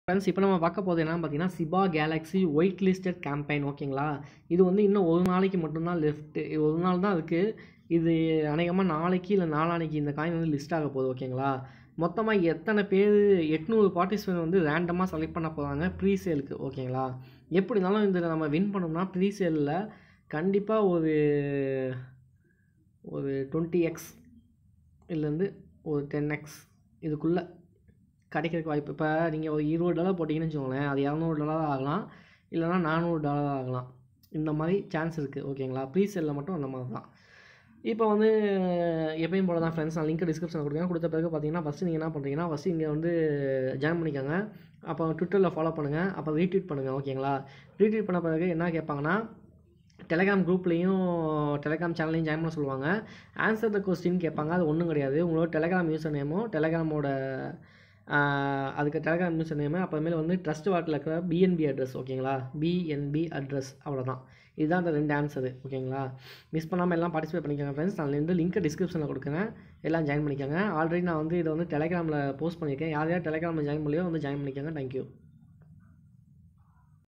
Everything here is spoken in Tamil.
ஃப்ரெண்ட்ஸ் இப்போ நம்ம பார்க்க போகிறது என்னன்னு பார்த்தீங்கன்னா சிபா கேலக்ஸி ஒயிட் லிஸ்டட் கேம்பெயின் ஓகேங்களா இது வந்து இன்னும் ஒரு நாளைக்கு மட்டும்தான் லெஃப்ட்டு ஒரு நாள் தான் இருக்குது இது அநேகமாக நாளைக்கு இல்லை நாளானைக்கு இந்த காயின் வந்து லிஸ்ட் ஆக போகுது ஓகேங்களா மொத்தமாக எத்தனை பேர் எட்நூறு பார்ட்டிசிபென்ட் வந்து ரேண்டமாக செலக்ட் பண்ண போகிறாங்க ப்ரீ சேலுக்கு ஓகேங்களா எப்படி இருந்தாலும் இதில் நம்ம வின் பண்ணோம்னா ப்ரீ சேலில் கண்டிப்பாக ஒரு ஒரு டுவெண்ட்டி எக்ஸ் இதுலேருந்து ஒரு டென் எக்ஸ் இதுக்குள்ளே கிடைக்கிறதுக்கு வாய்ப்பு இப்போ நீங்கள் ஒரு இருபது டாலர் போட்டிங்கன்னு வச்சுக்கோங்களேன் அது இரநூறு டாலர் ஆகலாம் இல்லைனா நானூறு டாலர் ஆகலாம் இந்த மாதிரி சான்ஸ் இருக்குது ஓகேங்களா ப்ரீ செல்லில் மட்டும் அந்த மாதிரி தான் இப்போ வந்து எப்பயும் போல தான் ஃப்ரெண்ட்ஸ் நான் லிங்க் டிஸ்கிரிப்ஷனில் கொடுக்குறேன் கொடுத்த பிறகு பார்த்தீங்கன்னா ஃபஸ்ட்டு நீங்கள் என்ன பண்ணுறீங்கன்னா ஃபஸ்ட்டு இங்கே வந்து ஜாயின் பண்ணிக்கோங்க அப்போ ட்விட்டரில் ஃபாலோ பண்ணுங்கள் அப்போ ரீட்வீட் பண்ணுங்கள் ஓகேங்களா ரீட்வீட் பண்ண பிறகு என்ன கேட்பாங்கன்னா டெலகிராம் குரூப்லேயும் டெலகிராம் சேனல்லையும் ஜாயின் பண்ண சொல்லுவாங்க ஆன்சர் த கொஸ்டின் கேட்பாங்க அது ஒன்றும் கிடையாது உங்களோட டெலகிராம் யூசர் நேமும் டெலகிராமோட அதுக்கு டெலகிராம் யூசர் நேமு அப்புறமேல வந்து ட்ரஸ்ட் வாட்டில் இருக்கிற பிஎன்பி அட்ரஸ் ஓகேங்களா பிஎன்பி அட்ரஸ் அவ்வளோதான் இதுதான் அந்த ரெண்டு ஆன்சரு ஓகேங்களா மிஸ் பண்ணாமல் எல்லாம் பார்ட்டிசிபேட் பண்ணிக்கோங்க ஃப்ரெண்ட்ஸ் நான் வந்து லிங்க்கை டிஸ்கிரிப்ஷனில் கொடுக்குறேன் எல்லாம் ஜாயின் பண்ணிக்கோங்க ஆல்ரெடி நான் வந்து இதை வந்து டெலகிராமில் போஸ்ட் பண்ணியிருக்கேன் யார் யார் டெலகிராமில் ஜாயின் பண்ணலையோ வந்து ஜாயின் பண்ணிக்கோங்க தேங்க்யூ